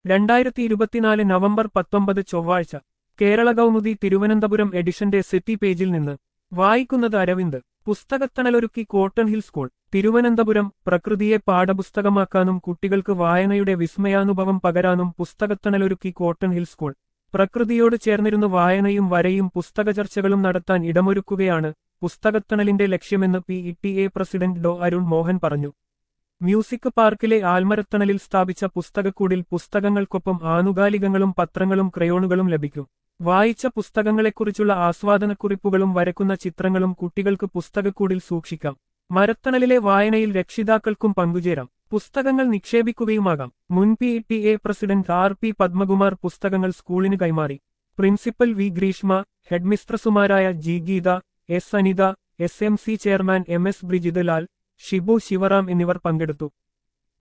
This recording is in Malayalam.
രണ്ടായിരത്തി ഇരുപത്തിനാല് നവംബർ പത്തൊമ്പത് ചൊവ്വാഴ്ച കേരള കൗമുദി തിരുവനന്തപുരം എഡിഷന്റെ സിറ്റി പേജിൽ നിന്ന് വായിക്കുന്നത് അരവിന്ദ് പുസ്തകത്തണലൊരുക്കി കോട്ടൺ ഹിൽ സ്കൂൾ തിരുവനന്തപുരം പ്രകൃതിയെ പാഠപുസ്തകമാക്കാനും കുട്ടികൾക്ക് വായനയുടെ വിസ്മയാനുഭവം പകരാനും പുസ്തകത്തണലൊരുക്കി കോട്ടൺ ഹിൽ സ്കൂൾ പ്രകൃതിയോട് ചേർന്നിരുന്ന് വായനയും വരയും പുസ്തക ചർച്ചകളും നടത്താൻ ഇടമൊരുക്കുകയാണ് പുസ്തകത്തണലിന്റെ ലക്ഷ്യമെന്ന് P E T A president Dr Arun Mohan പറഞ്ഞു മ്യൂസിക് പാർക്കിലെ ആൽമരത്തണലിൽ സ്ഥാപിച്ച പുസ്തകക്കൂടിൽ പുസ്തകങ്ങൾക്കൊപ്പം ആനുകാലികങ്ങളും പത്രങ്ങളും ക്രയോണുകളും ലഭിക്കും വായിച്ച പുസ്തകങ്ങളെക്കുറിച്ചുള്ള ആസ്വാദനക്കുറിപ്പുകളും വരക്കുന്ന ചിത്രങ്ങളും കുട്ടികൾക്ക് പുസ്തകക്കൂടിൽ സൂക്ഷിക്കാം മരത്തണലിലെ വായനയിൽ രക്ഷിതാക്കൾക്കും പങ്കുചേരാം പുസ്തകങ്ങൾ നിക്ഷേപിക്കുകയുമാകാം മുൻ P T A president R P Padmakumar പുസ്തകങ്ങൾ സ്കൂളിന് കൈമാറി പ്രിൻസിപ്പൽ വി ഗ്രീഷ്മ ഹെഡ്മിസ്ട്രസുമാരായ G Geetha S Anitha S M C chairman M S Brijith Lal Shibu Sivaram എന്നിവർ പങ്കെടുത്തു